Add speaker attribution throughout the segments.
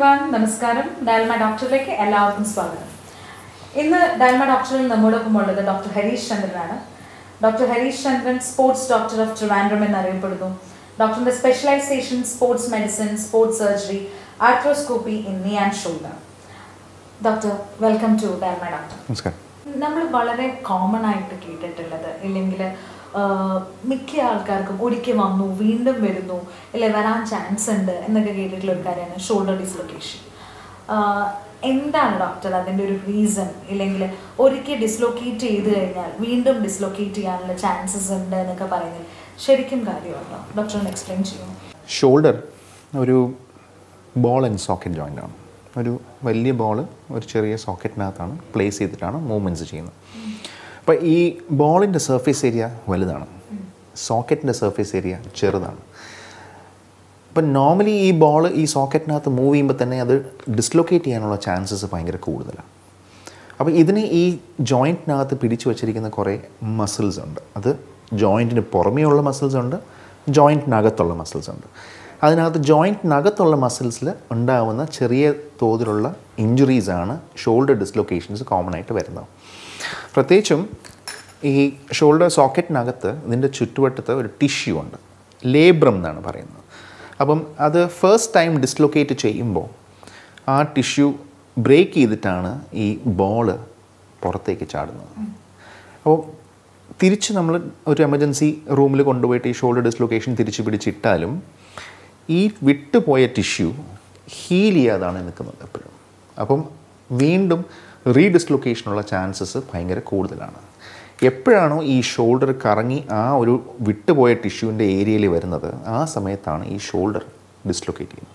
Speaker 1: Everyone നമസ്കാരം ഡയൽമ ഡോക്ടറിലേക്ക് എല്ലാവർക്കും സ്വാഗതം ഇന്ന് ഡയൽമ ഡോക്ടറിൽ നമ്മോടൊപ്പം ഉള്ളത് ഡോക്ടർ ഹരീഷ് ചന്ദ്രനാണ് doctor Harish Chandran sports doctor of Trivandrum എന്നറിയപ്പെടുന്നു ഡോക്ടറിന്റെ specialisation sports medicine sports surgery arthroscopy in knee and shoulder doctor welcome to dial my doctor
Speaker 2: നമസ്കാരം
Speaker 1: നമ്മൾ വളരെ കോമൺ ആയിട്ട് കേട്ടിട്ടുള്ളത് ഇല്ലെങ്കിൽ മിക്ക ആൾക്കാർക്കും ഒരിക്കൽ വന്നു വീണ്ടും വരുന്നു ഇല്ലെ വരാൻ ചാൻസ് ഉണ്ട് എന്നൊക്കെ കേട്ടിട്ടുള്ള ഒരു കാര്യമാണ് ഷോൾഡർ ഡിസ്ലൊക്കേഷൻ എന്താണ് ഡോക്ടർ അതിൻ്റെ ഒരു റീസൺ ഇല്ലെങ്കിൽ ഒരിക്കൽ ഡിസ്ലൊക്കേറ്റ് ചെയ്ത് കഴിഞ്ഞാൽ വീണ്ടും ഡിസ്ലൊക്കേറ്റ് ചെയ്യാനുള്ള ചാൻസസ് ഉണ്ട് എന്നൊക്കെ പറയുന്നത് ശരിക്കും കാര്യമാണോ ഡോക്ടർ ഒന്ന് എക്സ്പ്ലെയിൻ ചെയ്യുമോ
Speaker 2: ഷോൾഡർ ഒരു ബോൾ ആൻഡ് സോക്കറ്റ് ജോയിൻ്റ് ആണ് ഒരു വലിയ ബോൾ ഒരു ചെറിയ സോക്കറ്റിനകത്താണ് പ്ലേസ് ചെയ്തിട്ടാണ് മൂവ്മെൻറ്റ്സ് ചെയ്യുന്നത് അപ്പോൾ ഈ ബോളിൻ്റെ സർഫേസ് ഏരിയ വലുതാണ് സോക്കറ്റിൻ്റെ സർഫേസ് ഏരിയ ചെറുതാണ് അപ്പം നോർമലി ഈ ബോൾ ഈ സോക്കറ്റിനകത്ത് മൂവ് ചെയ്യുമ്പോൾ തന്നെ അത് ഡിസ്ലൊക്കേറ്റ് ചെയ്യാനുള്ള ചാൻസസ് ഭയങ്കര കൂടുതലാണ് അപ്പോൾ ഇതിന് ഈ ജോയിൻറ്റിനകത്ത് പിടിച്ചു വച്ചിരിക്കുന്ന കുറേ മസിൽസ് ഉണ്ട് അത് ജോയിൻറ്റിന് പുറമേയുള്ള മസിൽസ് ഉണ്ട് ജോയിൻറ്റിനകത്തുള്ള മസിൽസ് ഉണ്ട് അതിനകത്ത് ജോയിൻറ്റിനകത്തുള്ള മസിൽസിൽ ഉണ്ടാകുന്ന ചെറിയ തോതിലുള്ള ഇഞ്ചുറീസാണ് ഷോൾഡർ ഡിസ്ലൊക്കേഷൻസ് കോമൺ ആയിട്ട് വരുന്നത് പ്രത്യേകിച്ചും ഈ ഷോൾഡർ സോക്കറ്റിനകത്ത് ഇതിൻ്റെ ചുറ്റുവട്ടത്ത് ഒരു ടിഷ്യൂ ഉണ്ട് ലേബ്രം എന്നാണ് പറയുന്നത് അപ്പം അത് ഫസ്റ്റ് ടൈം ഡിസ്ലൊക്കേറ്റ് ചെയ്യുമ്പോൾ ആ ടിഷ്യൂ ബ്രേക്ക് ചെയ്തിട്ടാണ് ഈ ബോള് പുറത്തേക്ക് ചാടുന്നത് അപ്പോൾ തിരിച്ച് നമ്മൾ ഒരു എമർജൻസി റൂമിൽ കൊണ്ടുപോയിട്ട് ഈ ഷോൾഡർ ഡിസ്ലൊക്കേഷൻ തിരിച്ച് പിടിച്ചിട്ടാലും ഈ വിട്ടുപോയ ടിഷ്യൂ ഹീൽ ചെയ്യാതാണ് നിൽക്കുന്നത് എപ്പോഴും അപ്പം വീണ്ടും റീഡിസ്ലൊക്കേഷനുള്ള ചാൻസസ് ഭയങ്കര കൂടുതലാണ് എപ്പോഴാണോ ഈ ഷോൾഡർ കറങ്ങി ആ ഒരു വിട്ടുപോയ ടിഷ്യൂവിൻ്റെ ഏരിയയിൽ വരുന്നത് ആ സമയത്താണ് ഈ ഷോൾഡർ ഡിസ്ലൊക്കേറ്റ് ചെയ്യുന്നത്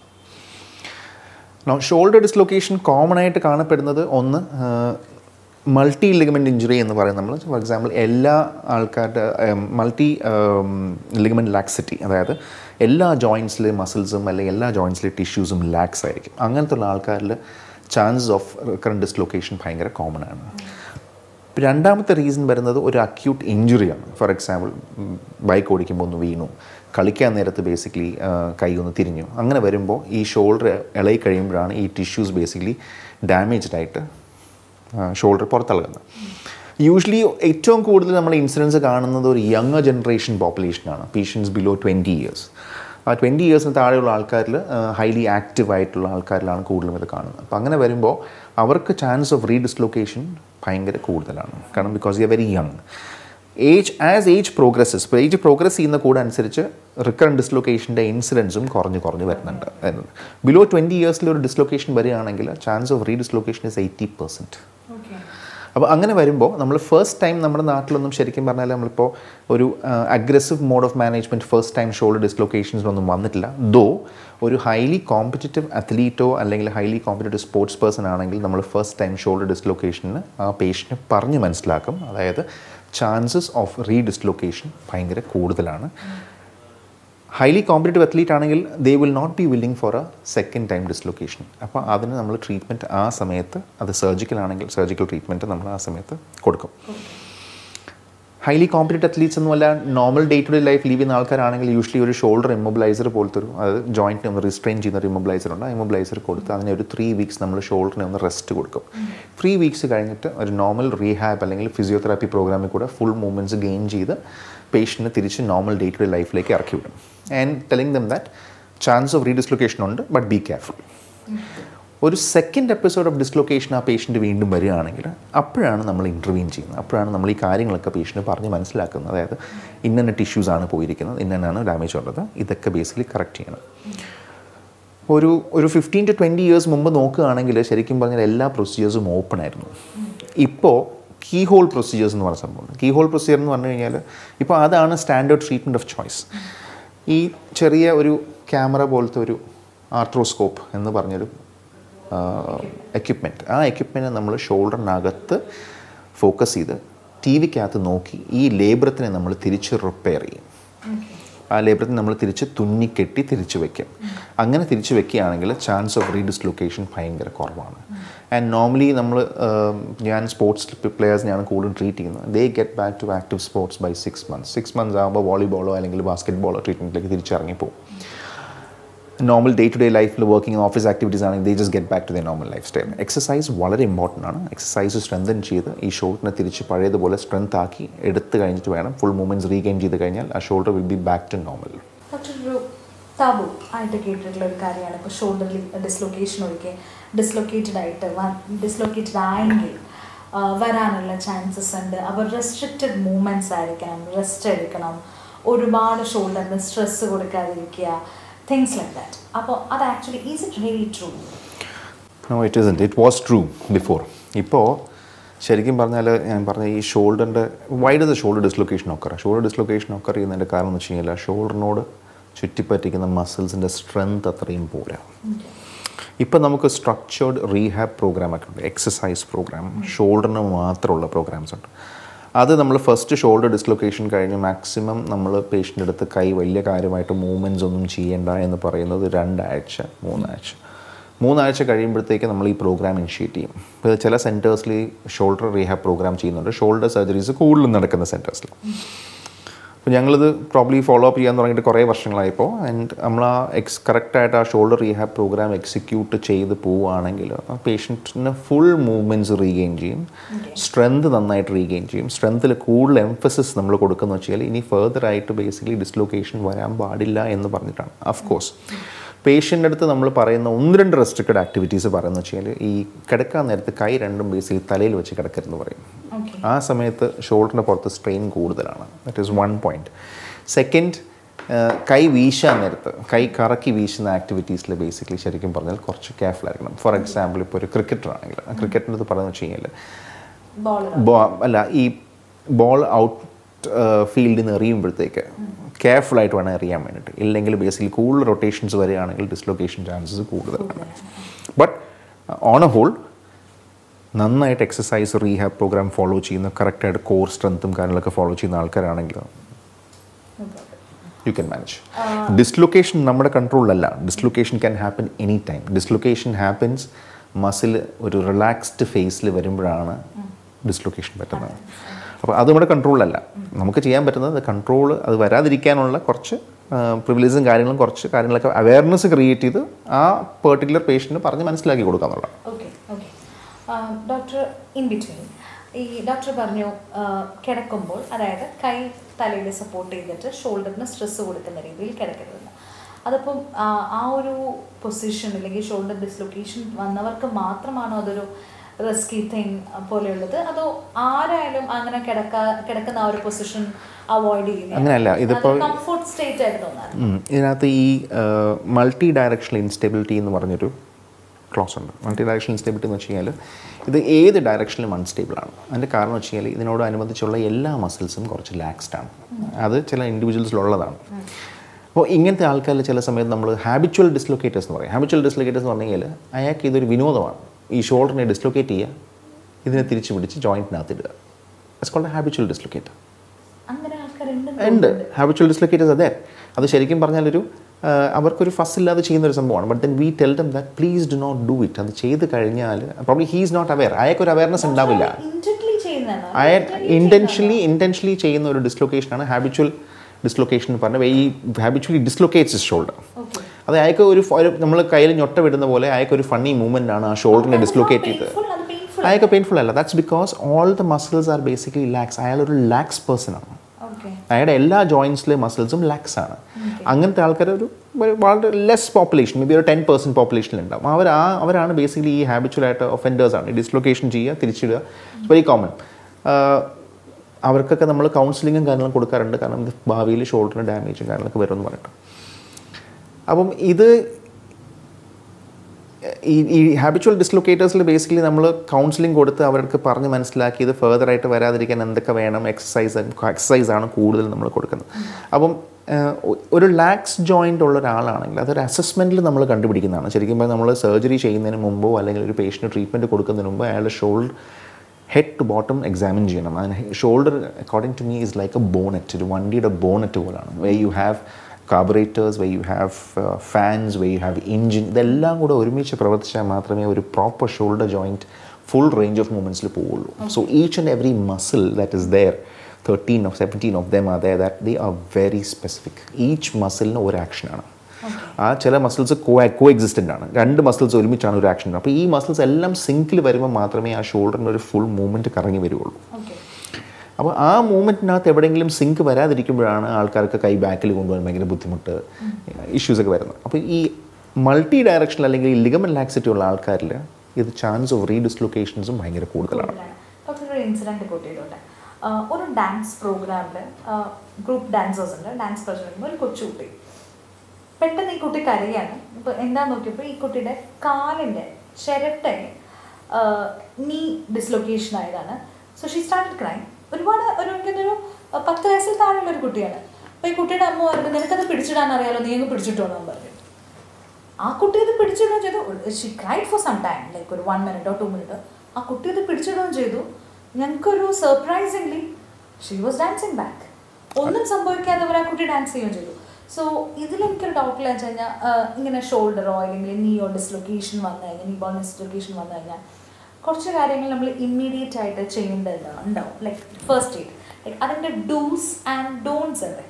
Speaker 2: ഷോൾഡർ ഡിസ്ലൊക്കേഷൻ കോമൺ ആയിട്ട് കാണപ്പെടുന്നത് ഒന്ന് മൾട്ടി ലിഗമെൻറ്റ് ഇഞ്ചുറി എന്ന് പറയും നമ്മൾ ഫോർ എക്സാമ്പിൾ എല്ലാ ആൾക്കാരുടെ മൾട്ടി ലിഗമെൻറ്റ് ലാക്സിറ്റി അതായത് എല്ലാ ജോയിൻസിലെ മസിൽസും അല്ലെങ്കിൽ എല്ലാ ജോയിൻസിലെ ടിഷ്യൂസും ലാക്സ് ആയിരിക്കും അങ്ങനത്തെ ഉള്ള ആൾക്കാരിൽ ചാൻസസ് ഓഫ് റിക്കറൻറ്റ് ഡിസ്ലൊക്കേഷൻ ഭയങ്കര കോമൺ ആണ് രണ്ടാമത്തെ റീസൺ വരുന്നത് ഒരു അക്യൂട്ട് ഇഞ്ചുറിയാണ് ഫോർ എക്സാമ്പിൾ ബൈക്ക് ഓടിക്കുമ്പോൾ ഒന്ന് വീണു കളിക്കാൻ നേരത്ത് ബേസിക്കലി കൈ ഒന്ന് തിരിഞ്ഞു അങ്ങനെ വരുമ്പോൾ ഈ ഷോൾഡർ ഇളകി കഴിയുമ്പോഴാണ് ഈ ടിഷ്യൂസ് ബേസിക്കലി ഡാമേജ്ഡ് ആയിട്ട് ഷോൾഡർ പുറത്തിളകുന്നത് യൂഷ്വലി ഏറ്റവും കൂടുതൽ നമ്മൾ ഇൻസിഡൻസ് കാണുന്നത് ഒരു യങ്ങർ ജനറേഷൻ പോപ്പുലേഷനാണ് പേഷ്യൻസ് ബിലോ ട്വൻറ്റി ഇയേഴ്സ് ആ ട്വൻറ്റി ഇയേഴ്സിന് താഴെയുള്ള ആൾക്കാരിൽ ഹൈലി ആക്റ്റീവ് ആയിട്ടുള്ള ആൾക്കാരിലാണ് കൂടുതലും ഇത് കാണുന്നത് അപ്പോൾ അങ്ങനെ വരുമ്പോൾ അവർക്ക് ചാൻസ് ഓഫ് റീഡിസ്ലൊക്കേഷൻ ഭയങ്കര കൂടുതലാണ് കാരണം because you very young age as age progresses ഇപ്പോൾ ഏജ് പ്രോഗ്രസ് ചെയ്യുന്ന കൂടെ അനുസരിച്ച് റിക്കറൻറ്റ് ഡിസ്ലൊക്കേഷൻ്റെ ഇൻസിഡൻസും കുറഞ്ഞ് കുറഞ്ഞ് വരുന്നുണ്ട് ബിലോ ട്വൻറ്റി ഇയേഴ്സിൽ ഒരു ഡിസ്ലൊക്കേഷൻ വരികയാണെങ്കിൽ chance of redislocation is eighty percent അപ്പോൾ അങ്ങനെ വരുമ്പോൾ നമ്മൾ ഫസ്റ്റ് ടൈം നമ്മുടെ നാട്ടിലൊന്നും ശരിക്കും പറഞ്ഞാൽ നമ്മളിപ്പോൾ ഒരു aggressive mode of management first time shoulder ഡിസ്ലൊക്കേഷൻസിനൊന്നും വന്നിട്ടില്ല ദോ ഒരു ഹൈലി കോമ്പറ്റീറ്റീവ് അത്ലീറ്റോ അല്ലെങ്കിൽ ഹൈലി കോമ്പറ്റീറ്റീവ് സ്പോർട്സ് പേഴ്സൺ ആണെങ്കിൽ നമ്മൾ ഫസ്റ്റ് ടൈം ഷോൾഡർ ഡിസ്ലൊക്കേഷന് ആ പേഷ്യൻറ്റിനെ പറഞ്ഞ് മനസ്സിലാക്കും അതായത് ചാൻസസ് ഓഫ് റീഡിസ്ലൊക്കേഷൻ ഭയങ്കര കൂടുതലാണ് ഹൈലി കോമ്പറ്റീവ് അത്ലീറ്റ് ആണെങ്കിൽ they will not be willing for a second time dislocation അപ്പോൾ അതിന് നമ്മൾ ട്രീറ്റ്മെൻറ്റ് ആ സമയത്ത് അത് സർജിക്കൽ ആണെങ്കിൽ സർജിക്കൽ ട്രീറ്റ്മെൻറ്റ് നമ്മൾ ആ സമയത്ത് കൊടുക്കും ഹൈലി കോമ്പറ്റീവ് അത്ലീറ്റ്സ് ഒന്നുമല്ല normal day to day life live ചെയ്യുന്ന ആൾക്കാരാണെങ്കിൽ യൂഷ്വലി ഒരു ഷോൾഡർ ഇമ്മൊബിലൈസർ പോലത്തെ ഒരു അത് ജോയിൻറ്റിനെ ഒന്ന് റിസ്ട്രെയിൻ ചെയ്യുന്ന ഒരു ഇമ്മൊബിലൈസർ ഉണ്ട് ആ ഇമ്മൊബിലൈസർ കൊടുത്ത് അതിനെ ഒരു ത്രീ വീക്സ് നമ്മൾ ഷോൾഡറിനെ ഒന്ന് റെസ്റ്റ് കൊടുക്കും ത്രീ വീക്സ് കഴിഞ്ഞിട്ട് ഒരു നോർമൽ റീഹാബ് അല്ലെങ്കിൽ ഫിസിയോതെറാപ്പി പ്രോഗ്രാമിൽ കൂടെ ഫുൾ മൂവ്മെൻറ്റ്സ് ഗെയിൻ ചെയ്ത് പേഷ്യൻറ്റിനെ തിരിച്ച് നോർമൽ ഡേ ടു ഡേ ലൈഫിലേക്ക് ഇറക്കി വിടും and telling them that chance of redislocation ഉണ്ട് ബട്ട് ബി കെയർഫുൾ ഒരു സെക്കൻഡ് എപ്പിസോഡ് ഓഫ് ഡിസ്ലൊക്കേഷൻ ആ പേഷ്യൻറ്റ് വീണ്ടും വരികയാണെങ്കിൽ അപ്പോഴാണ് നമ്മൾ ഇൻ്റർവ്യൂൻ ചെയ്യുന്നത് അപ്പോഴാണ് നമ്മൾ ഈ കാര്യങ്ങളൊക്കെ പേഷ്യൻറ്റ് പറഞ്ഞ് മനസ്സിലാക്കുന്നത് അതായത് ഇന്ന ടിഷ്യൂസ് ആണ് പോയിരിക്കുന്നത് ഇന്നാണ് ഡാമേജ് ഉള്ളത് ഇതൊക്കെ ബേസിക്കലി കറക്റ്റ് ചെയ്യണം ഒരു ഒരു ഫിഫ്റ്റീൻ ടു ട്വൻറ്റി ഇയേഴ്സ് മുമ്പ് നോക്കുകയാണെങ്കിൽ ശരിക്കും പറഞ്ഞാൽ എല്ലാ പ്രൊസീജിയേഴ്സും ഓപ്പൺ ആയിരുന്നു ഇപ്പോൾ കീ ഹോൾ പ്രൊസീജിയേഴ്സ് എന്ന് പറഞ്ഞ സംഭവം കീ ഹോൾ പ്രൊസീജിയർ എന്ന് പറഞ്ഞു കഴിഞ്ഞാൽ ഇപ്പോൾ അതാണ് സ്റ്റാൻഡേർഡ് ട്രീറ്റ്മെൻറ്റ് ഓഫ് ചോയ്സ് ഈ ചെറിയ ഒരു ക്യാമറ പോലത്തെ ഒരു ആർട്രോസ്കോപ്പ് എന്ന് പറഞ്ഞൊരു എക്യുപ്മെൻറ്റ് ആ എക്യുപ്മെൻറ്റ് നമ്മൾ ഷോൾഡറിനകത്ത് ഫോക്കസ് ചെയ്ത് ടി വിക്കകത്ത് നോക്കി ഈ ലേബറത്തിനെ നമ്മൾ തിരിച്ച് റിപ്പയർ ചെയ്യും ആ ലേബറത്തിന് നമ്മൾ തിരിച്ച് തുന്നിക്കെട്ടി തിരിച്ചു വെക്കും അങ്ങനെ തിരിച്ചു വെക്കുകയാണെങ്കിൽ ചാൻസ് ഓഫ് റീഡിസ്ലൊക്കേഷൻ ഭയങ്കര കുറവാണ് ആൻഡ് നോർമലി നമ്മൾ ഞാൻ സ്പോർട്സ് പ്ലെയേഴ്സിനെയാണ് കൂടുതലും ട്രീറ്റ് ചെയ്യുന്നത് they get back to active sports by six months six months ആകുമ്പോൾ വോളിബോളോ അല്ലെങ്കിൽ ബാസ്കറ്റ് ബോളോ ട്രീറ്റ്മെൻറ്റിലേക്ക് തിരിച്ചിറങ്ങിപ്പോവും നോർമൽ ഡേ ടു ഡേ ലൈഫിൽ വർക്കിംഗ് ഓഫീസ് ആക്ടിവിറ്റീസ് ആണെങ്കിൽ they just get back to the normal life style exercise വളരെ ഇമ്പോർട്ടൻ്റ് ആണ് എക്സസൈസ് സ്ട്രെങ്തൻ ചെയ്ത് ഈ ഷോൾഡറിനെ തിരിച്ച് പഴയതുപോലെ സ്ട്രെങ്ത് ആക്കി എടുത്ത് കഴിഞ്ഞിട്ട് വേണം ഫുൾ മൂവ്മെൻറ്റ്സ് റീഗെയിൻ ചെയ്ത് കഴിഞ്ഞാൽ ആ shoulder will be back to normal
Speaker 1: doctor ഒരു താബു ആയിട്ട് കേട്ടിട്ടുള്ള ഒരു കാര്യമാണ് ഇപ്പോൾ ഷോൾഡറിൽ ഡിസ്ലൊക്കേഷൻ ഒഴികെ ഡിസ്ലൊക്കേറ്റഡ് ആയിട്ട് ഡിസ്ലൊക്കേറ്റഡ് ആയെങ്കിൽ ആ, വരാനുള്ള ചാൻസസ് ഉണ്ട് അവർ റെസ്ട്രിക്റ്റഡ് മൂവ്മെൻറ്റ്സ് ആയിരിക്കണം റെസ്റ്റ് എടുക്കണം ഒരുപാട് ഷോൾഡറിന് സ്ട്രെസ് കൊടുക്കാതിരിക്കുക തിങ്സ് ലൈക്ക് ദാറ്റ് അപ്പോൾ അത് actually is it really true
Speaker 2: no it is it was true before ഇപ്പോൾ ശരിക്കും പറഞ്ഞാൽ ഞാൻ പറഞ്ഞ ഈ ഷോൾഡറിൻ്റെ why the shoulder dislocation occur shoulder dislocation occur ചെയ്യുന്നതിൻ്റെ കാരണം എന്ന് വെച്ച് കഴിഞ്ഞാൽ ഷോൾഡറിനോട് ചുറ്റിപ്പറ്റിക്കുന്ന മസിൽസിൻ്റെ സ്ട്രെങ്ത് അത്രയും പോരാ ഇപ്പം നമുക്ക് സ്ട്രക്ചേർഡ് റീഹാബ് പ്രോഗ്രാം ഒക്കെ ഉണ്ട് എക്സസൈസ് പ്രോഗ്രാം ഷോൾഡറിന് മാത്രമുള്ള പ്രോഗ്രാംസ് ഉണ്ട് അത് നമ്മൾ ഫസ്റ്റ് ഷോൾഡർ ഡിസ്ലൊക്കേഷൻ കഴിഞ്ഞ് മാക്സിമം നമ്മൾ പേഷ്യൻ്റെ അടുത്ത് കൈ വലിയ കാര്യമായിട്ട് മൂവ്മെൻറ്റ്സ് ഒന്നും ചെയ്യേണ്ട എന്ന് പറയുന്നത് രണ്ടാഴ്ച മൂന്നാഴ്ച മൂന്നാഴ്ച കഴിയുമ്പോഴത്തേക്ക് നമ്മൾ ഈ പ്രോഗ്രാം ഇനിഷ്യേറ്റ് ചെയ്യും ഇപ്പോൾ ചില സെൻറ്റേഴ്സിൽ ഷോൾഡർ റീഹാബ് പ്രോഗ്രാം ചെയ്യുന്നുണ്ട് ഷോൾഡർ സർജറീസ് കൂടുതലും നടക്കുന്ന സെൻറ്റേഴ്സിൽ അപ്പോൾ ഞങ്ങളിത് പ്രോബ്ലി ഫോളോ അപ്പ് ചെയ്യാൻ തുടങ്ങിയിട്ട് കുറേ വർഷങ്ങളായപ്പോൾ ആൻഡ് നമ്മൾ ആ എക്സ് കറക്റ്റായിട്ട് ആ ഷോൾഡർ റീഹാബ് പ്രോഗ്രാം എക്സിക്യൂട്ട് ചെയ്ത് പോവുകയാണെങ്കിൽ ആ പേഷ്യൻറ്റിന് ഫുൾ മൂവ്മെൻറ്റ്സ് റീഗെയിൻ ചെയ്യും സ്ട്രെങ്ത് നന്നായിട്ട് റീഗെയിൻ ചെയ്യും സ്ട്രെങ്ത്തിൽ കൂടുതൽ എംഫസിസ് നമ്മൾ കൊടുക്കുന്ന വെച്ചാൽ ഇനി ഫെർദർ ആയിട്ട് ബേസിക്കലി ഡിസ്ലൊക്കേഷൻ വരാൻ പാടില്ല എന്ന് പറഞ്ഞിട്ടാണ് ഓഫ് കോഴ്സ് പേഷ്യൻ്റെ അടുത്ത് നമ്മൾ പറയുന്ന ഒന്ന് രണ്ട് റെസ്ട്രിക്റ്റഡ് ആക്ടിവിറ്റീസ് പറയുന്നത് വെച്ചാൽ ഈ കിടക്കാൻ നേരത്ത് കൈ രണ്ടും ബേസിക്കലി തലയിൽ വെച്ച് കിടക്കരുതെന്ന് പറയും
Speaker 1: ഓക്കെ
Speaker 2: ആ സമയത്ത് ഷോൾഡറിൻ്റെ പുറത്ത് സ്ട്രെയിൻ കൂടുതലാണ് that is one point second കൈ വീശാൻ നേരത്ത് കൈ കറക്കി വീശുന്ന ആക്ടിവിറ്റീസിൽ ബേസിക്കലി ശരിക്കും പറഞ്ഞാൽ കുറച്ച് കെയർഫുൾ ആയിരിക്കണം ഫോർ എക്സാമ്പിൾ ഇപ്പോൾ ഒരു ക്രിക്കറ്റർ ആണെങ്കിൽ ആ ക്രിക്കറ്റിൻ്റെ അടുത്ത് പറയുന്നത് വെച്ച് കഴിഞ്ഞാൽ
Speaker 1: ബോളർ
Speaker 2: ബോ അല്ല ഈ ബോൾ ഔട്ട് ഫീൽഡിൽ നിന്ന് എറിയുമ്പോഴത്തേക്ക് കെയർഫുൾ ആയിട്ട് വേണം എറിയാൻ വേണ്ടിയിട്ട് ഇല്ലെങ്കിൽ ബേസിക്കലി കൂടുതൽ റൊട്ടേഷൻസ് വരികയാണെങ്കിൽ ഡിസ്ലൊക്കേഷൻ ചാൻസസ് കൂടുതലാണ് ബട്ട് ഓൺ എ ഹോൾ നന്നായിട്ട് എക്സസൈസ് റീഹാബ് പ്രോഗ്രാം ഫോളോ ചെയ്യുന്ന കറക്റ്റായിട്ട് കോർ സ്ട്രെങ്ത്തും കാര്യങ്ങളൊക്കെ ഫോളോ ചെയ്യുന്ന ആൾക്കാരാണെങ്കിൽ യു ക്യാൻ മാനേജ് ഡിസ്ലൊക്കേഷൻ നമ്മുടെ കൺട്രോളിലല്ല dislocation can happen any time dislocation happens muscle ഒരു റിലാക്സ്ഡ് ഫേസിൽ വരുമ്പോഴാണ് ഡിസ്ലൊക്കേഷൻ പറ്റുന്നത് അപ്പോൾ അത് നമ്മുടെ കൺട്രോളിലല്ല നമുക്ക് ചെയ്യാൻ പറ്റുന്നത് കൺട്രോൾ അത് വരാതിരിക്കാനുള്ള കുറച്ച് പ്രിവിലേജും കാര്യങ്ങളും കുറച്ച് കാര്യങ്ങളൊക്കെ അവയർനെസ് ക്രിയേറ്റ് ചെയ്ത് ആ പെർട്ടിക്കുലർ പേഷ്യൻറ്റിന് പറഞ്ഞ് മനസ്സിലാക്കി കൊടുക്കുക എന്നുള്ളതാണ്
Speaker 1: okay okay doctor in between ഈ ഡോക്ടർ പറഞ്ഞു ആ, കിടക്കുമ്പോൾ അതായത് കൈ തലയിൽ സപ്പോർട്ട് ചെയ്തിട്ട് ഷോൾഡറിന് സ്ട്രെസ് കൊടുക്കുന്ന രീതിയിൽ കിടക്കരുതെന്ന് അതിപ്പം ആ, ആ ഒരു പൊസിഷൻ അല്ലെങ്കിൽ ഷോൾഡർ ഡിസ്ലൊക്കേഷൻ വന്നവർക്ക് മാത്രമാണോ അതൊരു റിസ്കി തിങ് പോലെയുള്ളത് അതോ ആരായാലും അങ്ങനെ കിടക്ക കിടക്കുന്ന ആ ഒരു പൊസിഷൻ അവോയ്ഡ്
Speaker 2: അങ്ങനെയല്ല, ഇതിപ്പോ-
Speaker 1: കംഫോർട്ട് സ്റ്റേറ്റ് ആയിട്ട് തോന്നാറ്
Speaker 2: ഉം. ഇതിനകത്ത് ഈ മൾട്ടി ഡയറക്ഷണൽ ഇൻസ്റ്റെബിലിറ്റി എന്ന് പറഞ്ഞൊരു ക്ലോസ് ഉണ്ട് മൾട്ടി ഡയറക്ഷണൽ ഇൻസ്റ്റെബിലിറ്റി എന്ന് വെച്ച് കഴിഞ്ഞാൽ ഇത് ഏത് ഡയറക്ഷനിലും അൺസ്റ്റേബിൾ ആണ് അതിൻ്റെ കാരണം വെച്ച് കഴിഞ്ഞാൽ ഇതിനോട് അനുബന്ധിച്ചുള്ള എല്ലാ മസിൽസും കുറച്ച് ലാക്സ്ഡ് ആണ് അത് ചില ഇൻഡിവിജ്വൽസിലുള്ളതാണ് അപ്പോൾ ഇങ്ങനത്തെ ആൾക്കാരിൽ ചില സമയത്ത് നമ്മൾ ഹാബിച്വൽ ഡിസ്ലൊക്കേറ്റേഴ്സ് എന്ന് പറയും ഹാബിച്വൽ ഡിസ്ലൊക്കേറ്റേഴ്സ് എന്ന് പറഞ്ഞു കഴിഞ്ഞാൽ അയാൾക്ക് ഇതൊരു വിനോദമാണ് ഈ ഷോൾഡറിനെ ഡിസ്ലൊക്കേറ്റ് ചെയ്യുക ഇതിനെ തിരിച്ച് പിടിച്ച് ജോയിൻറ്റിനകത്ത് ഇടുക ഇറ്റ്സ് കോൾഡ് ഹാബിച്വൽ ഡിസ്ലൊക്കേറ്റർ
Speaker 1: അങ്ങനെ ആൾക്കാരുണ്ട്
Speaker 2: ഉണ്ട് ഹാബിച്വൽ ഡിസ്ലൊക്കേറ്റേഴ്സ് അതെ അത് ശരിക്കും പറഞ്ഞാൽ ഒരു ആ, അവർക്കൊരു ഫസ്റ്റ് ഇല്ലാതെ ചെയ്യുന്ന ഒരു സംഭവമാണ് but then we tell them that please do not do it അത് ചെയ്ത് കഴിഞ്ഞാൽ പ്രോബ്ലി ഹീസ് നോട്ട് അവെയർ അയാൾക്കൊരു അവയർനെസ് ഉണ്ടാവില്ല
Speaker 1: ഇന്റൻലി ചെയ്യുന്നതാണോ
Speaker 2: അയാൾ ഇൻറ്റൻഷലി ഇൻറ്റൻഷലി ചെയ്യുന്ന ഒരു ഡിസ്ലൊക്കേഷനാണ് ഹാബിച്വൽ ഡിസ്ലൊക്കേഷൻ എന്ന് പറഞ്ഞാൽ ഈ ഹാബിച്വലി ഡിസ്ലൊക്കേറ്റ്സ് ഷോൾഡർ
Speaker 1: ഓക്കെ
Speaker 2: അത് അയാൾക്ക് ഒരു നമ്മൾ കയ്യിൽ ഞൊട്ട വിടുന്ന പോലെ അയാൾക്ക് ഒരു ഫണ്ണി മൂവ്മെൻ്റ് ആണ് ആ ഷോൾഡറിനെ ഡിസ്ലൊക്കേറ്റ് ചെയ്ത്
Speaker 1: പെയിൻഫുൾ അത് പെയിൻഫുൾ
Speaker 2: അയാൾക്ക് പെയിൻഫുൾ അല്ല that's because all the muscles are basically lax അയാൾ ഒരു ലാക്സ് പേഴ്സൺ ആണ്
Speaker 1: ഓക്കെ
Speaker 2: അയാളുടെ എല്ലാ ജോയിൻസിലെ മസിൽസും ലാക്സ് ആണ് അങ്ങനത്തെ ആൾക്കാർ ഒരു ഒരു വളരെ ലെസ് പോപ്പുലേഷൻ മേ ബി ഒരു ടെൻ പെർസെൻറ്റ് പോപ്പുലേഷനിൽ ഉണ്ടാവും അവർ ആ അവരാണ് ബേസിക്കലി ഈ ഹാബിച്വൽ ആയിട്ട് ഒഫൻഡേഴ്സ് ആണ് ഡിസ്ലൊക്കേഷൻ ചെയ്യുക തിരിച്ചിടുക വെരി കോമൺ അവർക്കൊക്കെ നമ്മൾ കൗൺസിലിങ്ങും കാര്യങ്ങളും കൊടുക്കാറുണ്ട് കാരണം ഇത് ഭാവിയിൽ ഷോൾഡറിന് ഡാമേജും കാര്യങ്ങളൊക്കെ വരുമെന്ന് പറഞ്ഞിട്ട് അപ്പം ഇത് ഈ ഈ ഹാബിച്വൽ ഡിസ്ലൊക്കേറ്റേഴ്സിൽ ബേസിക്കലി നമ്മൾ കൗൺസിലിംഗ് കൊടുത്ത് അവർക്ക് പറഞ്ഞ് മനസ്സിലാക്കി ഇത് ഫേർദർ ആയിട്ട് വരാതിരിക്കാൻ എന്തൊക്കെ വേണം എക്സസൈസ് എക്സസൈസ് ആണ് കൂടുതൽ നമ്മൾ കൊടുക്കുന്നത് അപ്പം ഏഹ്, ഒ- ഒരു ലാക്സ് ജോയിൻ്റ് ഉള്ള ഒരാളാണെങ്കിൽ അതൊരു അസസ്മെൻറ്റിൽ നമ്മൾ കണ്ടുപിടിക്കുന്നതാണ് ശരിക്കും പറഞ്ഞാൽ നമ്മൾ സർജറി ചെയ്യുന്നതിന് മുമ്പോ അല്ലെങ്കിൽ ഒരു പേഷ്യൻറ്റ് ട്രീറ്റ്മെൻറ്റ് കൊടുക്കുന്നതിന് മുമ്പ് അയാളുടെ shoulder head to bottom examine ചെയ്യണം അതിന് shoulder according to me is like a bonnet ഒരു വണ്ടിയുടെ ബോണറ്റ് പോലാണ് way you have carburettors way you have fans way you have engine ഇതെല്ലാം കൂടെ ഒരുമിച്ച് പ്രവർത്തിച്ചാൽ മാത്രമേ ഒരു proper shoulder joint full range of മൂവ്മെൻറ്റ്സിൽ പോവുള്ളൂ so each and every muscle that is there thirteen of seventeen of them are there that they are very specific each മസിലിന് ഒരു ആക്ഷനാണ് ആ ചില മസിൽസ് കോ കോ എക്സിസ്റ്റൻ്റ് ആണ് രണ്ട് മസിൽസ് ഒരുമിച്ചാണ് ഒരു ആക്ഷൻ അപ്പോൾ ഈ മസിൽസ് എല്ലാം സിങ്കിൽ വരുമ്പോൾ മാത്രമേ ആ ഷോൾഡറിൻ്റെ ഒരു ഫുൾ മൂവ്മെൻറ്റ് കറങ്ങി വരുള്ളൂ
Speaker 1: ഓക്കെ
Speaker 2: അപ്പോൾ ആ മൂവ്മെൻറ്റിനകത്ത് എവിടെയെങ്കിലും സിങ്ക് വരാതിരിക്കുമ്പോഴാണ് ആൾക്കാർക്ക് കൈ ബാക്കിൽ കൊണ്ടുപോകാൻ ഭയങ്കര ബുദ്ധിമുട്ട് ഇഷ്യൂസൊക്കെ വരുന്നത് അപ്പോൾ ഈ മൾട്ടി ഡയറക്ഷണൽ അല്ലെങ്കിൽ ലിഗമൻ ലാക്സിറ്റി ഉള്ള ആൾക്കാരിൽ ഇത് ചാൻസ് ഓഫ് റീഡിസ്ലൊക്കേഷൻസും ഭയങ്കര കൂടുതലാണ്
Speaker 1: ഡോക്ടർ ഒരു ഇൻസിഡന്റ് കോട്ട് ചെയ്തോട്ടെ ആഹ് ഒരു ഡാൻസ് പ്രോഗ്രാമിൽ ഗ്രൂപ്പ് ഡാൻസേഴ്സ് ഉണ്ട് ഡാൻസ് കളിച്ചിരിക്കുമ്പോൾ ഒരു കൊച്ചുകുട്ടി പെട്ടെന്ന് ഈ കുട്ടി കരയാണ് ഇപ്പൊ എന്താ നോക്കിയപ്പോൾ ഈ കുട്ടിയുടെ കാലിന്റെ ചിരട്ടെ നീ ഡിസ്ലൊക്കേഷൻ ആയതാണ് സോ ഷീ സ്റ്റാർട്ടഡ് ക്രൈം ഒരുപാട് ഒരു എനിക്കൊരു പത്ത് വയസ്സിൽ താഴെയുള്ള ഒരു കുട്ടിയാണ് അപ്പൊ ഈ കുട്ടിയുടെ അമ്മ പറഞ്ഞു നിനക്കത് പിടിച്ചിടാൻ അറിയാലോ നീ അങ്ങ് പിടിച്ചിട്ടോന്ന് പറഞ്ഞു ആ കുട്ടി ഇത് പിടിച്ചിടുകയും ചെയ്തു she cried for some time like ഒരു വൺ മിനിറ്റോ ടു മിനിറ്റോ ആ കുട്ടി ഇത് പിടിച്ചിടുകയും ചെയ്തു ഞങ്ങൾക്കൊരു surprisingly she was dancing back ഒന്നും സംഭവിക്കാതെ അവർ ആ കുട്ടി ഡാൻസ് ചെയ്യുകയും ചെയ്തു സോ ഇതിൽ എനിക്കൊരു ഡൗട്ടില്ല വെച്ച് കഴിഞ്ഞാൽ ഇങ്ങനെ ഷോൾഡറോ അല്ലെങ്കിൽ നീയോ ഡിസ്ലൊക്കേഷൻ വന്നു കഴിഞ്ഞാൽ നീ ബോൺ ഡിസ്ലൊക്കേഷൻ വന്നു കഴിഞ്ഞാൽ കുറച്ച് കാര്യങ്ങൾ നമ്മൾ ഇമ്മീഡിയറ്റ് ആയിട്ട് ചെയ്യേണ്ടത് ഉണ്ടാവും ലൈക്ക് ഫസ്റ്റ് എയ്ഡ് ലൈക്ക് അതിൻ്റെ ഡൂസ് ആൻഡ് ഡോൺസ് എന്തൊക്കെയാണ്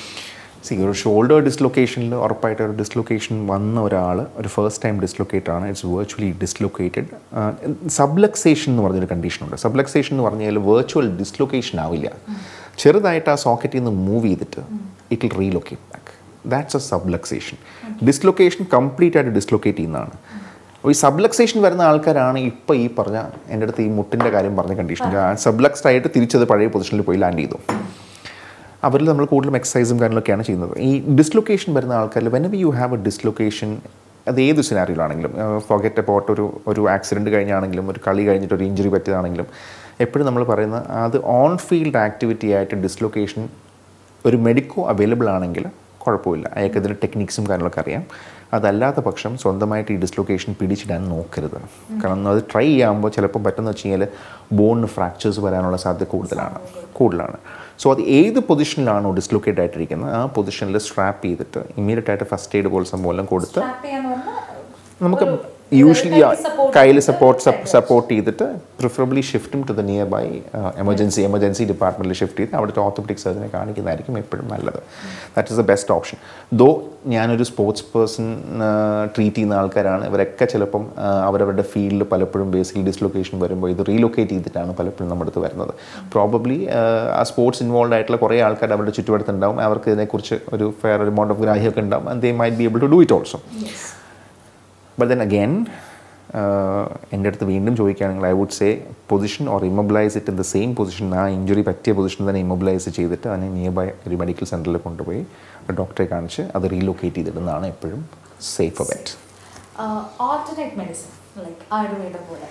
Speaker 2: സി ഒരു ഷോൾഡർ ഡിസ്ലൊക്കേഷനിൽ ഉറപ്പായിട്ട് ഒരു ഡിസ്ലൊക്കേഷൻ വന്ന ഒരാൾ ഒരു ഫസ്റ്റ് ടൈം ഡിസ്ലൊക്കേറ്റ് ആണ് ഇറ്റ്സ് വെർച്വലി ഡിസ്ലൊക്കേറ്റഡ് സബ്ലക്സേഷൻ എന്ന് പറഞ്ഞൊരു കണ്ടീഷനുണ്ട് സബ്ലക്സേഷൻ എന്ന് പറഞ്ഞാൽ വെർച്വൽ ഡിസ്ലൊക്കേഷൻ ആവില്ല ചെറുതായിട്ട് ആ സോക്കറ്റിൽ നിന്ന് മൂവ് ചെയ്തിട്ട് it will relocate back that's a subluxation dislocation complete ആയിട്ട് ഡിസ്ലൊക്കേറ്റ് ചെയ്യുന്നതാണ് അപ്പോൾ ഈ സബ്ലക്സേഷൻ വരുന്ന ആൾക്കാരാണ് ഇപ്പോൾ ഈ പറഞ്ഞ എൻ്റെ അടുത്ത് ഈ മുട്ടിൻ്റെ കാര്യം പറഞ്ഞ കണ്ടീഷൻ സബ്ലക്സ്ഡ് ആയിട്ട് തിരിച്ചത് പഴയ പൊസിഷനിൽ പോയി ലാൻഡ് ചെയ്തു അവരിൽ നമ്മൾ കൂടുതലും എക്സസൈസും കാര്യങ്ങളൊക്കെയാണ് ചെയ്യുന്നത് ഈ ഡിസ്ലൊക്കേഷൻ വരുന്ന ആൾക്കാരിൽ when you have a dislocation അത് ഏത് സിനാരിയിലാണെങ്കിലും ഫോഗറ്റ് അബൌട്ട് ഒരു ഒരു ആക്സിഡൻറ്റ് കഴിഞ്ഞാണെങ്കിലും ഒരു കളി കഴിഞ്ഞിട്ട് ഒരു ഇഞ്ചുറി പറ്റിയതാണെങ്കിലും എപ്പോഴും നമ്മൾ പറയുന്നത് അത് ഓൺ ഫീൽഡ് ആക്ടിവിറ്റി ആയിട്ട് ഡിസ്ലൊക്കേഷൻ ഒരു മെഡിക്കോ അവൈലബിൾ ആണെങ്കിൽ കുഴപ്പമില്ല അയാൾക്ക് ഇതിൻ്റെ ടെക്നിക്സും കാര്യങ്ങളൊക്കെ അറിയാം അതല്ലാത്ത പക്ഷം സ്വന്തമായിട്ട് ഈ ഡിസ്ലൊക്കേഷൻ പിടിച്ചിടാൻ നോക്കരുത് കാരണം അത് ട്രൈ ചെയ്യുമ്പോൾ ചിലപ്പോൾ പറ്റുന്ന വെച്ച് കഴിഞ്ഞാൽ ബോണിന് ഫ്രാക്ചേഴ്സ് വരാനുള്ള സാധ്യത കൂടുതലാണ് കൂടുതലാണ് സോ അത് ഏത് പൊസിഷനിലാണോ ഡിസ്ലൊക്കേറ്റ് ആയിട്ടിരിക്കുന്നത് ആ പൊസിഷനിൽ സ്ട്രാപ്പ് ചെയ്തിട്ട് ഇമ്മീഡിയറ്റ് ആയിട്ട് ഫസ്റ്റ് എയ്ഡ് പോലെ സംഭവം കൊടുത്ത്
Speaker 1: സ്റ്റാർട്ട് ചെയ്യാന്ന് പറഞ്ഞാൽ
Speaker 2: നമുക്ക്
Speaker 1: ഒരു-
Speaker 2: യൂഷ്വലി
Speaker 1: കയ്യിൽ support
Speaker 2: കയ്യിൽ
Speaker 1: ചെയ്തിട്ട്
Speaker 2: സപ്പോർട്ട്
Speaker 1: side
Speaker 2: സപ്പോർട്ട് ചെയ്തിട്ട് പ്രിഫറബിളി ഷിഫ്റ്റും to the nearby emergency emergency ഡിപ്പാർട്ട്മെൻറ്റിൽ ഷിഫ്റ്റ് ചെയ്ത് അവിടുത്തെ ഓർത്തോപെഡിക് സർജനെ കാണിക്കുന്നതായിരിക്കും എപ്പോഴും നല്ലത് that is the best option though ഞാനൊരു സ്പോർട്സ് പേഴ്സൺ ട്രീറ്റ് ചെയ്യുന്ന ആൾക്കാരാണ് ഇവരൊക്കെ ചിലപ്പം ആ, അവരവരുടെ ഫീൽഡിൽ പലപ്പോഴും ബേസിക്കലി ഡിസ്ലൊക്കേഷൻ വരുമ്പോൾ ഇത് റീലൊക്കേറ്റ് ചെയ്തിട്ടാണ് പലപ്പോഴും നമ്മുടെ അടുത്ത് വരുന്നത് പ്രോബബ്ലി ആ സ്പോർട്സ് ഇൻവോൾവ് ആയിട്ടുള്ള കുറേ ആൾക്കാർ അവരുടെ ചുറ്റുവട്ടത്തുണ്ടാവും അവർക്ക് ഇതിനെക്കുറിച്ച് ഒരു ഫെയർ എമൗണ്ട് ഓഫ് ഗ്രാഹ്യമൊക്കെ ഉണ്ടാവും and they might be able to do it also but then again എൻ്റെ അടുത്ത് വീണ്ടും ചോദിക്കുകയാണെങ്കിൽ I would say position or immobilise it in the same position ആ ഇഞ്ചുറി പറ്റിയ പൊസിഷൻ തന്നെ ഇമ്മൊബിലൈസ് ചെയ്തിട്ട് അതിനെ നിയർ ബൈ ഒരു മെഡിക്കൽ സെൻറ്ററിൽ കൊണ്ടുപോയി ഡോക്ടറെ കാണിച്ച് അത് റീലൊക്കേറ്റ് ചെയ്തിടുന്നതാണ് എപ്പോഴും safe bet
Speaker 1: alternate medicine like ayurveda പോലെ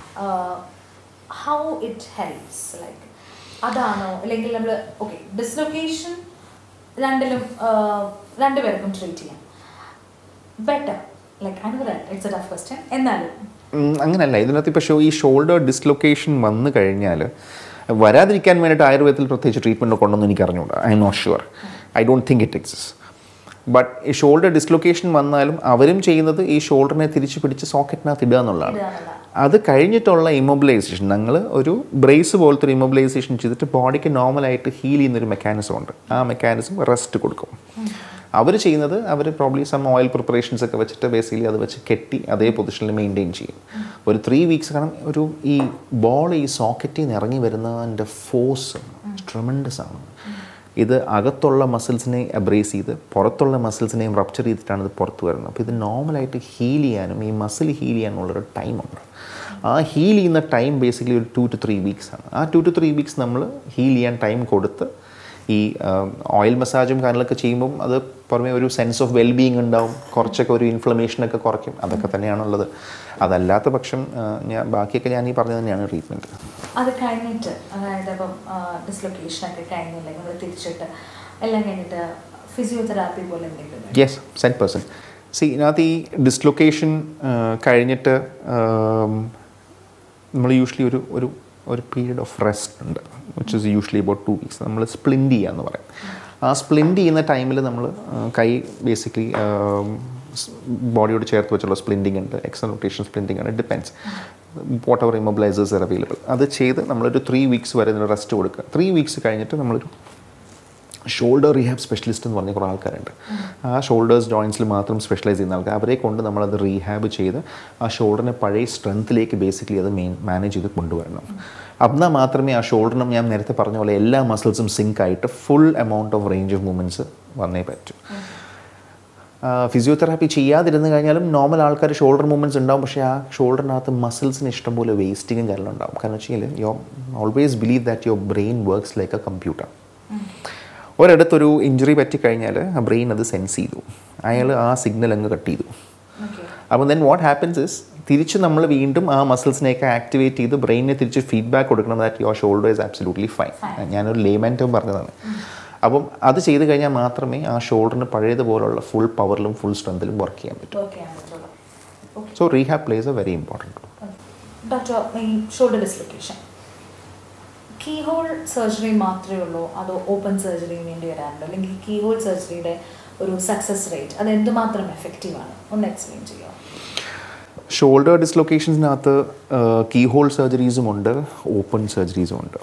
Speaker 1: ഹൗ ഇറ്റ് ഹെൽപ്സ് ലൈക്ക് അതാണോ അല്ലെങ്കിൽ നമ്മൾ ഓക്കെ ഡിസ്ലൊക്കേഷൻ രണ്ടിലും uh, രണ്ടുപേർക്കും ട്രീറ്റ് ചെയ്യാം better like I know that it's a tough question എന്നാലും
Speaker 2: ഉം, അങ്ങനല്ല ഇതിനകത്ത് ഇപ്പോൾ ഷോ ഈ ഷോൾഡർ ഡിസ്ലൊക്കേഷൻ വന്നു കഴിഞ്ഞാൽ വരാതിരിക്കാൻ വേണ്ടിയിട്ട് ആയുർവേദത്തിൽ പ്രത്യേകിച്ച് ട്രീറ്റ്മെൻറ്റ് കൊണ്ടൊന്നും എനിക്ക് അറിഞ്ഞുകൂടാ I am not sure I don't think it exist but ഈ ഷോൾഡർ ഡിസ്ലൊക്കേഷൻ വന്നാലും അവരും ചെയ്യുന്നത് ഈ ഷോൾഡറിനെ തിരിച്ച് പിടിച്ച് സോക്കറ്റിനകത്ത് ഇടുക എന്നുള്ളതാണ്
Speaker 1: ഇടുക എന്നുള്ളതാണ്.
Speaker 2: അത് കഴിഞ്ഞിട്ടുള്ള ഇമ്മൊബിലൈസേഷൻ ഞങ്ങൾ ഒരു ബ്രേസ് പോലത്തെ ഒരു ഇമ്മൊബിലൈസേഷൻ ചെയ്തിട്ട് ബോഡിക്ക് നോർമലായിട്ട് ഹീൽ ചെയ്യുന്നൊരു മെക്കാനിസം ഉണ്ട് ആ മെക്കാനിസം റെസ്റ്റ് കൊടുക്കും അവർ ചെയ്യുന്നത് അവർ പ്രോബ്ലി സം ഓയിൽ പ്രിപ്പറേഷൻസ് ഒക്കെ വെച്ചിട്ട് ബേസിക്കലി അത് വെച്ച് കെട്ടി അതേ പൊസിഷനിൽ മെയിൻറ്റെയിൻ ചെയ്യും ഒരു ത്രീ വീക്സ് കാരണം ഒരു ഈ ബോൾ ഈ സോക്കറ്റിൽ നിന്ന് ഇറങ്ങി വരുന്നതിൻ്റെ ഫോഴ്സ് ട്രമൻഡസ് ആണ് ഇത് അകത്തുള്ള മസിൽസിനെ അബ്രേസ് ചെയ്ത് പുറത്തുള്ള മസിൽസിനെയും റപ്ചർ ചെയ്തിട്ടാണ് ഇത് പുറത്ത് വരുന്നത് അപ്പോൾ ഇത് നോർമലായിട്ട് ഹീൽ ചെയ്യാനും ഈ മസിൽ ഹീൽ ചെയ്യാനുള്ളൊരു ടൈമുണ്ട് ആ ഹീൽ ചെയ്യുന്ന ടൈം ബേസിക്കലി ഒരു ടു ടു ത്രീ വീക്സ് ആണ് ആ ടു ടു ത്രീ വീക്സ് നമ്മൾ ഹീൽ ചെയ്യാൻ ടൈം കൊടുത്ത് ഈ ഓയിൽ മസാജും കാര്യങ്ങളൊക്കെ ചെയ്യുമ്പം അത് പുറമെ ഒരു സെൻസ് ഓഫ് വെൽബീയിങ് ഉണ്ടാവും കുറച്ചൊക്കെ ഒരു ഇൻഫ്ലമേഷനൊക്കെ കുറയ്ക്കും അതൊക്കെ തന്നെയാണുള്ളത് അതല്ലാത്ത പക്ഷം ആ, ഞാൻ ബാക്കിയൊക്കെ ഞാൻ ഈ പറഞ്ഞത് തന്നെയാണ് ട്രീറ്റ്മെൻറ്റ്
Speaker 1: അത് കഴിഞ്ഞിട്ട് അതായത് ഇപ്പം ഡിസ്ലൊക്കേഷൻ ഒക്കെ കഴിഞ്ഞില്ലേ നമ്മൾ തിരിച്ചിട്ട് എല്ലാം കഴിഞ്ഞിട്ട് ഫിസിയോതെറാപ്പി പോലെ എന്തെങ്കിലും ഉണ്ടോ?
Speaker 2: യെസ് സെറ്റ് പേഴ്സൺ സി ഇതിനകത്ത് ഈ ഡിസ്ലൊക്കേഷൻ കഴിഞ്ഞിട്ട് നമ്മൾ യൂഷ്വലി ഒരു ഒരു ഒരു പീരീഡ് ഓഫ് റെസ്റ്റ് ഉണ്ട് which is usually about two weeks നമ്മൾ സ്പ്ലിൻഡ് ചെയ്യുക എന്ന് പറയും ആ സ്പ്ലിൻഡ് ചെയ്യുന്ന ടൈമിൽ നമ്മൾ കൈ ബേസിക്കലി ബോഡിയോട് ചേർത്ത് വെച്ചുള്ള സ്പ്ലിൻഡിങ് ഉണ്ട് എക്സൽ റൊട്ടേഷൻ സ്പ്ലിൻഡിങ് ആണ് depends whatever immobilisers are available അത് ചെയ്ത് നമ്മളൊരു ത്രീ വീക്സ് വരെ റെസ്റ്റ് കൊടുക്കുക ത്രീ വീക്സ് കഴിഞ്ഞിട്ട് നമ്മളൊരു ഷോൾഡർ റീഹാബ് സ്പെഷ്യലിസ്റ്റ് എന്ന് പറഞ്ഞ കുറേ ആൾക്കാരുണ്ട് ആ ഷോൾഡേഴ്സ് ജോയിൻസിൽ മാത്രം സ്പെഷ്യലൈസ് ചെയ്യുന്ന ആൾക്കാർ അവരെ കൊണ്ട് നമ്മളത് റീഹാബ് ചെയ്ത് ആ ഷോൾഡറിനെ പഴയ സ്ട്രെങ്ത്തിലേക്ക് ബേസിക്കലി അത് മെയിൻ മാനേജ് ചെയ്ത് കൊണ്ടുവരണം എന്നാൽ മാത്രമേ ആ ഷോൾഡറിനും ഞാൻ നേരത്തെ പറഞ്ഞ പോലെ എല്ലാ മസിൽസും സിങ്ക് ആയിട്ട് full amount of range of movements വന്നേ പറ്റൂ ഫിസിയോതെറാപ്പി ചെയ്യാതിരുന്ന് കഴിഞ്ഞാലും നോർമൽ ആൾക്കാർ ഷോൾഡർ മൂവ്മെൻറ്റ്സ് ഉണ്ടാവും പക്ഷേ ആ ഷോൾഡറിനകത്ത് മസിൽസിന് ഇഷ്ടംപോലെ വേസ്റ്റിങ്ങും കാര്യങ്ങളും ഉണ്ടാവും കാരണം വെച്ച് കഴിഞ്ഞാൽ you always believe that your brain works like a computer ഒരിടത്തൊരു ഇഞ്ചുറി പറ്റിക്കഴിഞ്ഞാൽ ആ ബ്രെയിൻ അത് സെൻസ് ചെയ്തു അയാൾ ആ സിഗ്നൽ അങ്ങ് കട്ട് ചെയ്തു
Speaker 1: ഓക്കെ
Speaker 2: അപ്പോൾ ദെൻ വാട്ട് ഹാപ്പൻസ് ഇസ് തിരിച്ച് നമ്മൾ വീണ്ടും ആ മസിൽസിനെയൊക്കെ ആക്ടിവേറ്റ് ചെയ്ത് ബ്രെയിനിനെ തിരിച്ച് ഫീഡ്ബാക്ക് കൊടുക്കണം that your shoulder is absolutely fine ഞാനൊരു ലേമാൻറ്റവും പറഞ്ഞതാണ് അപ്പം അത് ചെയ്ത് കഴിഞ്ഞാൽ മാത്രമേ ആ ഷോൾഡറിന് പഴയതുപോലുള്ള ഫുൾ പവറിലും ഫുൾ സ്ട്രെങ്തിലും വർക്ക് ചെയ്യാൻ പറ്റൂ
Speaker 1: ഓക്കെ ആണ് okay
Speaker 2: so rehab plays a very important
Speaker 1: doctor ഈ shoulder dislocation key hole surgery മാത്രമേ ഉള്ളൂ അതോ ഓപ്പൺ സർജറി വേണ്ടി വരാറുണ്ട് അല്ലെങ്കിൽ കീ ഹോൾ സർജറിയുടെ ഒരു സക്സസ് റേറ്റ് അത് എന്തുമാത്രം എഫക്റ്റീവ് ആണ് ഒന്ന് എക്സ്പ്ലെയിൻ ചെയ്യാം
Speaker 2: ഷോൾഡർ ഡിസ്ലൊക്കേഷൻസിനകത്ത് കീ ഹോൾ സർജറീസും ഉണ്ട് ഓപ്പൺ സർജറീസും ഉണ്ട്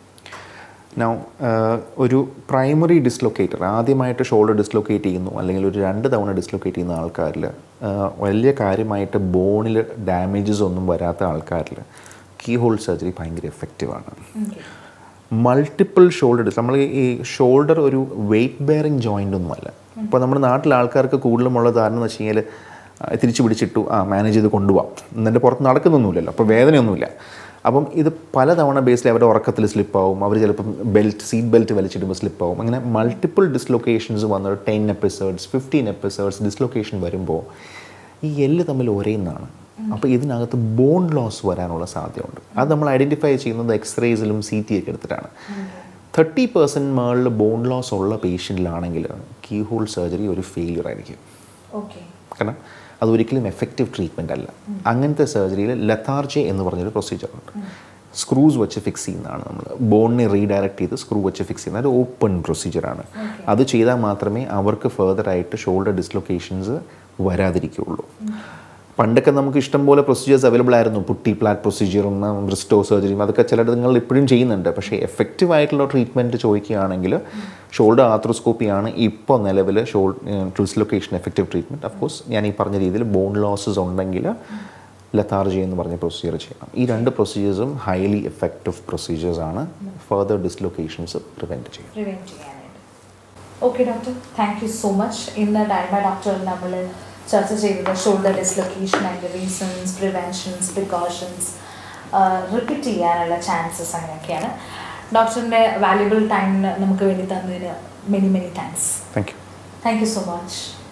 Speaker 2: നൗ ഒരു പ്രൈമറി ഡിസ്ലൊക്കേറ്റർ ആദ്യമായിട്ട് ഷോൾഡർ ഡിസ്ലൊക്കേറ്റ് ചെയ്യുന്നു അല്ലെങ്കിൽ ഒരു രണ്ട് തവണ ഡിസ്ലൊക്കേറ്റ് ചെയ്യുന്ന ആൾക്കാരിൽ വലിയ കാര്യമായിട്ട് ബോണിൽ ഡാമേജസ് ഒന്നും വരാത്ത ആൾക്കാരിൽ കീ ഹോൾ സർജറി ഭയങ്കര എഫക്റ്റീവാണ് മൾട്ടിപ്പിൾ ഷോൾഡർ ഡിസ് നമ്മൾ ഈ ഷോൾഡർ ഒരു വെയിറ്റ് ബെയറിങ് ജോയിൻ്റ് ഒന്നുമല്ല ഇപ്പോൾ നമ്മുടെ നാട്ടിലെ ആൾക്കാർക്ക് കൂടുതലുമുള്ള ധാരണ എന്ന് വെച്ച് കഴിഞ്ഞാൽ ആ, തിരിച്ച് പിടിച്ചിട്ടു ആ മാനേജ് ചെയ്ത് കൊണ്ടുപോകാം എന്നിട്ട് പുറത്ത് നടക്കുന്നൊന്നുമില്ലല്ലോ അപ്പോൾ വേദനയൊന്നുമില്ല അപ്പം ഇത് പലതവണ ബേസിൽ അവരുടെ ഉറക്കത്തിൽ സ്ലിപ്പാവും അവർ ചിലപ്പം ബെൽറ്റ് സീറ്റ് ബെൽറ്റ് വലിച്ചിടുമ്പോൾ സ്ലിപ്പാവും അങ്ങനെ മൾട്ടിപ്പിൾ ഡിസ്ലൊക്കേഷൻസ് വന്നത് ten episodes fifteen episodes dislocation വരുമ്പോൾ ഈ എല്ല് തമ്മിൽ ഒരേന്നാണ് അപ്പോൾ ഇതിനകത്ത് ബോൺ ലോസ് വരാനുള്ള സാധ്യതയുണ്ട് അത് നമ്മൾ ഐഡൻറ്റിഫൈ ചെയ്യുന്നത് എക്സ്റേസിലും സി ടി ഒക്കെ എടുത്തിട്ടാണ് തേർട്ടി പെർസെൻറ്റ് മേളിൽ ബോൺ ലോസ് ഉള്ള പേഷ്യൻറ്റിലാണെങ്കിൽ കീ ഹോൾ സർജറി ഒരു ഫെയിലിയർ ആയിരിക്കും
Speaker 1: ഓക്കെ
Speaker 2: കാരണം അതൊരിക്കലും എഫക്റ്റീവ് ട്രീറ്റ്മെൻ്റ് അല്ല അങ്ങനത്തെ സർജറിയിൽ ലത്താർജി എന്ന് പറഞ്ഞൊരു പ്രൊസീജിയർ ഉണ്ട് സ്ക്രൂസ് വെച്ച് ഫിക്സ് ചെയ്യുന്നതാണ് നമ്മൾ ബോണിനെ റീഡയറക്റ്റ് ചെയ്ത് സ്ക്രൂ വെച്ച് ഫിക്സ് ചെയ്യുന്ന ഒരു ഓപ്പൺ പ്രൊസീജിയറാണ് അത് ചെയ്താൽ മാത്രമേ അവർക്ക് ഫെർദർ ആയിട്ട് ഷോൾഡർ ഡിസ്ലൊക്കേഷൻസ് വരാതിരിക്കുകയുള്ളൂ പണ്ടൊക്കെ നമുക്ക് ഇഷ്ടംപോലെ പ്രൊസീജിയേഴ്സ് അവൈലബിൾ ആയിരുന്നു പുട്ടി പ്ലാറ്റ് പ്രൊസീജിയറും റിസ്റ്റോ സർജറിയും അതൊക്കെ ചിലയിടങ്ങൾ ഇപ്പോഴും ചെയ്യുന്നുണ്ട് പക്ഷേ എഫക്റ്റീവ് ആയിട്ടുള്ള ട്രീറ്റ്മെൻറ്റ് ചോദിക്കുകയാണെങ്കിൽ ഷോൾഡർ ആർത്രോസ്കോപ്പിയാണ് ഇപ്പോൾ നിലവിൽ shoulder dislocation effective treatment of course ഞാൻ ഈ പറഞ്ഞ രീതിയിൽ ബോൺ ലോസസ് ഉണ്ടെങ്കിൽ ലത്താർജി എന്ന് പറഞ്ഞ പ്രൊസീജിയർ ചെയ്യണം ഈ രണ്ട് പ്രൊസീജിയേഴ്സും ഹൈലി എഫക്റ്റീവ് പ്രൊസീജിയേഴ്സ് ആണ് ഫർദർ ഡിസ്ലൊക്കേഷൻസ് പ്രിവെൻറ്റ് ചെയ്യുന്നത്
Speaker 1: പ്രിവെൻറ്റ് ചെയ്യാനായിട്ട് okay doctor thank you so much ഇന്ന് ഡൈമ ഡോക്ടർ നമ്മൾ ചർച്ച ചെയ്തത് ഷോൾഡർ ഡിസ്ലൊക്കേഷൻ അതിൻ്റെ റീസൺസ് പ്രിവെൻഷൻസ് പ്രിക്കോഷൻസ് റിപ്പീറ്റ് ചെയ്യാനുള്ള ചാൻസസ് അങ്ങനെയൊക്കെയാണ് ഡോക്ടറിൻ്റെ വാല്യുബിൾ ടൈം നമുക്ക് വേണ്ടി തന്നതിന് many many thanks
Speaker 2: thank you
Speaker 1: thank you so much